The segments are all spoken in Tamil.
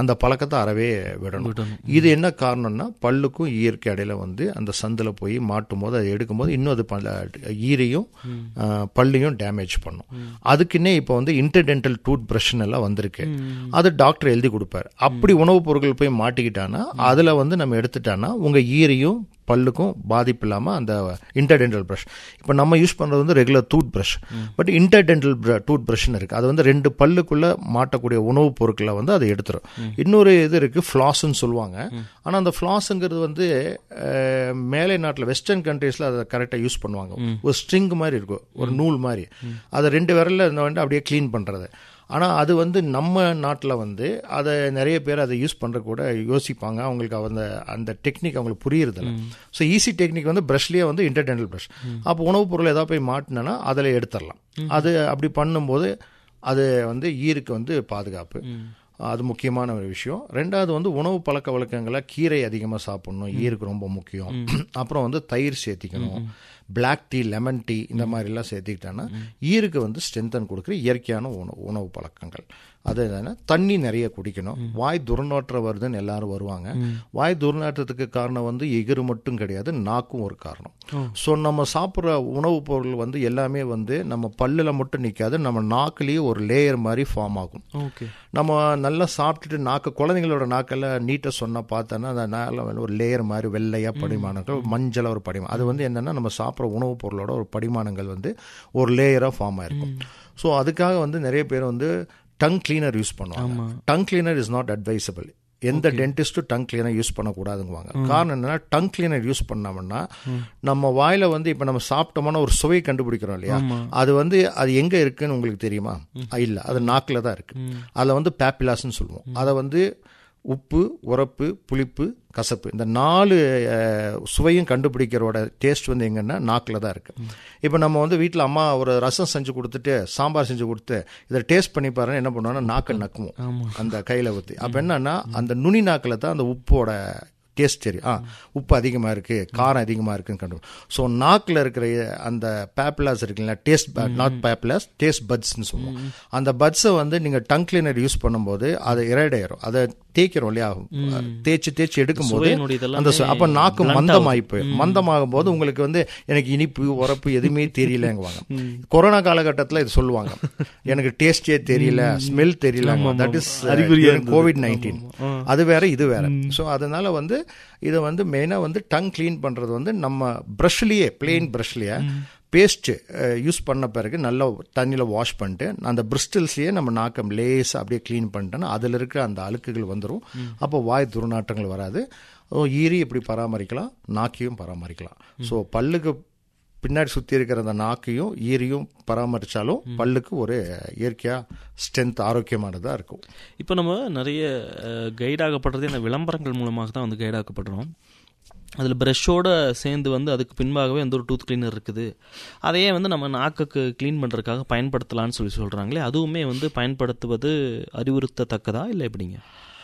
அந்த பழக்கத்தை அறவே விடணும் இது என்ன காரணம்னா பல்லுக்கும் ஈருக்கு இடையில வந்து அந்த சந்தில் போய் மாட்டும் போது அதை எடுக்கும்போது இன்னும் அது பல ஈரையும் ஆ, பல்லையும் டேமேஜ் பண்ணும் அதுக்குன்னே இப்போ வந்து இன்டர்டென்டல் டூத் ப்ரஷ்னு எல்லாம் வந்திருக்கு அது டாக்டர் எழுதி கொடுப்பார் அப்படி உணவுப் பொருட்கள் போய் மாட்டிக்கிட்டான்னா அதில் வந்து நம்ம எடுத்துட்டான்னா உங்கள் ஈரையும் பல்லுக்கும் பாதிப்பு இல்லாமல் அந்த இன்டர்டென்டல் ப்ரஷ் இப்போ நம்ம யூஸ் பண்ணுறது வந்து regular tooth brush but interdental tooth ப்ரஷ்னு இருக்குது அது வந்து ரெண்டு பல்லுக்குள்ளே மாட்டக்கூடிய உணவுப் பொருட்களை வந்து அதை எடுத்துரும் இன்னொரு இது இருக்குது ஃப்ளாஸ்ன்னு சொல்லுவாங்க ஆனால் அந்த ஃப்ளாஸுங்கிறது வந்து அஹ், மேலை நாட்டில் வெஸ்டர்ன் கண்ட்ரீஸில் அதை கரெக்டாக யூஸ் பண்ணுவாங்க ஒரு ஸ்ட்ரிங் மாதிரி இருக்கும் ஒரு நூல் மாதிரி அதை ரெண்டு விரலில் இருந்த வந்து அப்படியே க்ளீன் பண்ணுறது ஆனால் அது வந்து நம்ம நாட்டில் வந்து அதை நிறைய பேர் அதை யூஸ் பண்ணுற கூட யோசிப்பாங்க அவங்களுக்கு அந்த அந்த டெக்னிக் அவங்களுக்கு புரியுறதில்ல ஸோ ஈஸி டெக்னிக் வந்து ப்ரஷ்லேயே வந்து இன்டர்டென்டல் ப்ரஷ் அப்போ உணவுப் பொருள் ஏதாவது போய் மாட்டினா அதில் எடுத்துடலாம் அது அப்படி பண்ணும்போது அது வந்து ஈருக்கு வந்து பாதுகாப்பு அது முக்கியமான ஒரு விஷயம் ரெண்டாவது வந்து உணவு பழக்க வழக்கங்களை கீரை அதிகமாக சாப்பிடணும் ஈருக்கு ரொம்ப முக்கியம் அப்புறம் வந்து தயிர் சேர்த்திக்கணும் பிளாக் டீ லெமன் டீ இந்த மாதிரிலாம் சேர்த்திக்கிட்டாங்கன்னா ஈருக்கு வந்து ஸ்ட்ரென்தன் கொடுக்குற இயற்கையான உணவு உணவு பழக்கங்கள் அது என்னன்னா தண்ணி நிறைய குடிக்கணும் வாய் துர்நாற்றம் வருதுன்னு எல்லாரும் வருவாங்க வாய் துர்நாற்றத்துக்கு காரணம் வந்து எகிறு மட்டும் கிடையாது நாக்கும் ஒரு காரணம் ஸோ நம்ம சாப்பிட்ற உணவுப் பொருள் வந்து எல்லாமே வந்து நம்ம பல்லில் மட்டும் நிற்காது நம்ம நாக்குலேயே ஒரு லேயர் மாதிரி ஃபார்ம் ஆகும் ஓகே நம்ம நல்லா சாப்பிட்டுட்டு நாக்கு குழந்தைங்களோட நாக்கெல்லாம் நீட்டாக சொன்னால் பார்த்தோன்னா அந்த நாக்கில் வந்து ஒரு லேயர் மாதிரி வெள்ளையாக படிமானங்கள் மஞ்சளாக ஒரு படிமானம் அது வந்து என்னென்னா நம்ம சாப்பிட்ற உணவுப் பொருளோட ஒரு படிமானங்கள் வந்து ஒரு லேயராக ஃபார்ம் ஆயிருக்கும் ஸோ அதுக்காக வந்து நிறைய பேர் வந்து டங் கிளீனர் யூஸ் பண்ணுவாங்க tongue cleaner is not advisable எந்த டென்டிஸ்ட்டும் டங் கிளீனர் யூஸ் பண்ணக்கூடாதுங்குவாங்க காரணம் என்னன்னா டங் கிளீனர் யூஸ் பண்ணோம்னா நம்ம வாயில வந்து இப்போ நம்ம சாப்பிட்டோம்னா ஒரு சுவை கண்டுபிடிக்கிறோம் இல்லையா அது வந்து அது எங்க இருக்குன்னு உங்களுக்கு தெரியுமா இல்ல அது நாக்கில் தான் இருக்கு அதில் வந்து பேப்பிலாஸ்ன்னு சொல்லுவோம் அதை வந்து உப்பு உரப்பு புளிப்பு கசப்பு இந்த நாலு அஹ், சுவையும் கண்டுபிடிக்கிறோட டேஸ்ட் வந்து எங்கன்னா நாக்கில் தான் இருக்கு இப்போ நம்ம வந்து வீட்டில் அம்மா ஒரு ரசம் செஞ்சு கொடுத்துட்டு சாம்பார் செஞ்சு கொடுத்து இதை டேஸ்ட் பண்ணி பாருன்னு என்ன பண்ணுவோம்னா நாக்கை நக்குவோம் அந்த கையில் ஊற்றி அப்போ என்னன்னா அந்த நுனி நாக்கில் தான் அந்த உப்போட டேஸ்ட் தெரியும் ஆ உப்பு அதிகமாக இருக்குது காரம் அதிகமாக இருக்குன்னு கண்டு ஸோ நாக்கில் இருக்கிற அந்த பேப்லாஸ் இருக்குல்ல டேஸ்ட் நாட் பேப்லாஸ் டேஸ்ட் பட்ஸ்னு சொல்லுவோம் அந்த பட்ஸை வந்து நீங்கள் டங் கிளீனர் யூஸ் பண்ணும்போது அது இரைடாயிரும் அதை தேய்க்கிறோம் இல்லையா தேய்ச்சி தேய்ச்சி எடுக்கும்போது சுவையினுடைய இதெல்லாமே அந்த சு- அப்ப நாக்கு blunt மந்தமாகி போயிடும் மந்தமாகும் போது உங்களுக்கு வந்து எனக்கு இனிப்பு உரப்பு எதுவுமே தெரியலங்குவாங்க கொரோனா காலகட்டத்தில் இது சொல்லுவாங்க எனக்கு டேஸ்டே தெரியல ஸ்மெல் தெரியல தட் இஸ் அறிகுறியா கோவிட் நைன்டீன் அது வேற இது வேற ஸோ அதனால வந்து இதை வந்து மெயினாக வந்து டங் க்ளீன் பண்ணுறது வந்து நம்ம ப்ரஷ்லேயே பிளெயின் ப்ரஷ்லேயே பேஸ்ட் யூஸ் பண்ண பிறகு நல்லா தண்ணியில் வாஷ் பண்ணிட்டு அந்த பிரிஸ்டல்ஸ்லேயே நம்ம நாக்கம் லேசாக அப்படியே க்ளீன் பண்ணிட்டோன்னா அதில் இருக்கிற அந்த அழுக்குகள் வந்துடும் அப்போ வாய் துர்நாற்றங்கள் வராது ஓ, ஈரி இப்படி பராமரிக்கலாம் நாக்கையும் பராமரிக்கலாம் ஸோ பல்லுக்கு பின்னாடி சுற்றி இருக்கிற அந்த நாக்கையும் ஈரியும் பராமரித்தாலும் பல்லுக்கு ஒரு இயற்கையாக ஸ்ட்ரென்த் ஆரோக்கியமானதாக இருக்கும் இப்போ நம்ம நிறைய கைடாகப்படுறது இந்த விளம்பரங்கள் மூலமாக தான் வந்து கைடாக்கப்படுறோம் அதில் ப்ரஷ்ஷோட சேர்ந்து வந்து அதுக்கு பின்பாகவே வந்து ஒரு டூத் கிளீனர் இருக்குது அதையே வந்து நம்ம நாக்குக்கு க்ளீன் பண்ணுறதுக்காக பயன்படுத்தலாம்னு சொல்லி சொல்கிறாங்களே அதுவுமே வந்து பயன்படுத்துவது அறிவுறுத்தத்தக்கதா இல்லை எப்படிங்க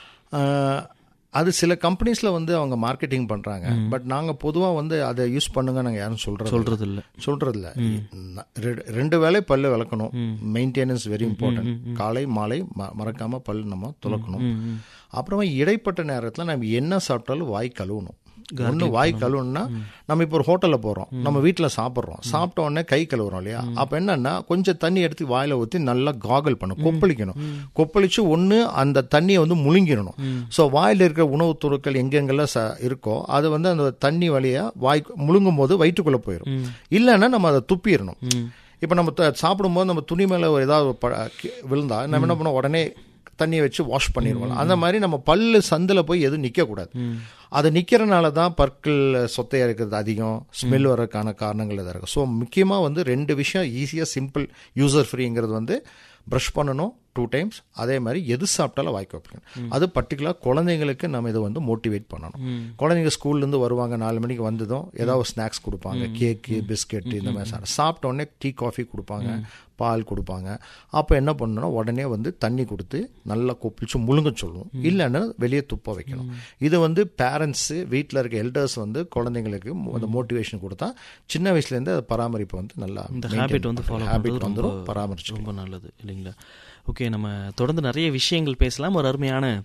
ஆஹ், அது சில கம்பெனிஸில் வந்து அவங்க மார்க்கெட்டிங் பண்ணுறாங்க பட் நாங்கள் பொதுவாக வந்து அதை யூஸ் பண்ணுங்க நாங்கள் யாரும் சொல்கிறது சொல்கிறது இல்லை சொல்றதில்ல ந- ரெ- ரெண்டு வேளை பல்லு விளக்கணும் மெயின்டெனன்ஸ் வெரி இம்பார்ட்டன்ட் காலை மாலை ம- மறக்காம பல் நம்ம துலக்கணும் அப்புறமா இடைப்பட்ட நேரத்தில் நம்ம என்ன சாப்பிட்டாலும் வாய் கழுவணும் ஒன்று வாய் கழுவுனா நம்ம இப்போ ஒரு ஹோட்டலில் போகிறோம் நம்ம வீட்டில் சாப்பிட்றோம் சாப்பிட்ட உடனே கை கழுவுறோம் இல்லையா அப்போ என்னன்னா கொஞ்சம் தண்ணி எடுத்து வாயில ஊற்றி நல்லா காகல் பண்ணும் கொப்பளிக்கணும் கொப்பளிச்சு ஒன்று அந்த தண்ணியை வந்து முழுங்கிடணும் ஸோ வாயில் இருக்கிற உணவுத் பொருட்கள் எங்கெங்கெல்லாம் ச இருக்கோ அது வந்து அந்த தண்ணி வழியாக வாய் முழுங்கும் போது வயிற்றுக்குள்ளே போயிடும் இல்லைன்னா நம்ம அதை துப்பிடணும் இப்போ நம்ம த- சாப்பிடும்போது நம்ம துணி மேலே ஏதாவது ஒரு ப- கி- விழுந்தா நம்ம என்ன பண்ணோம் உடனே தண்ணியை வச்சு வாஷ் பண்ணிடுவோம் அந்த மாதிரி நம்ம பல்லு சந்தில் போய் எதுவும் நிற்கக்கூடாது அது நிற்கிறனால தான் பற்கள் சொத்தையாக இருக்கிறது அதிகம் ஸ்மெல் வர்றதுக்கான காரணங்கள் இதாக இருக்கும் ஸோ முக்கியமாக வந்து ரெண்டு விஷயம் ஈஸியாக சிம்பிள் யூசர் ஃப்ரீங்கிறது வந்து ப்ரஷ் பண்ணணும் டூ டைம்ஸ் அதே மாதிரி எது சாப்பிட்டாலும் வாய்க்கு வைக்கணும் அது பர்டிகுலர் குழந்தைங்களுக்கு நம்ம இதை வந்து மோட்டிவேட் பண்ணணும் குழந்தைங்க ஸ்கூல்லேருந்து வருவாங்க நாலு மணிக்கு வந்ததும் ஏதாவது ஸ்நாக்ஸ் கொடுப்பாங்க கேக்கு பிஸ்கெட் இந்த மாதிரி சாப்பிட சாப்பிட்ட உடனே டீ காஃபி கொடுப்பாங்க பால் கொடுப்பாங்க அப்போ என்ன பண்ணணும் உடனே வந்து தண்ணி கொடுத்து நல்லா கொப்பிச்சு முழுங்க சொல்லுவோம் இல்லைன்னா வெளியே துப்ப வைக்கணும் இது வந்து பேரண்ட்ஸு வீட்டில் இருக்க எல்டர்ஸ் வந்து குழந்தைங்களுக்கு அந்த மோட்டிவேஷன் கொடுத்தா சின்ன வயசுலேருந்து அது பராமரிப்பு வந்து நல்லா இந்த ஹேபிட் வந்து ஃபாலோ ஹேபிட் பண்ணுறது வந்துடும் ரொம்ப பராமரிச்சு ரொம்ப நல்லது இல்லைங்களா ஓகே நம்ம தொடர்ந்து நிறைய விஷயங்கள் பேசலாம் ஒரு அருமையான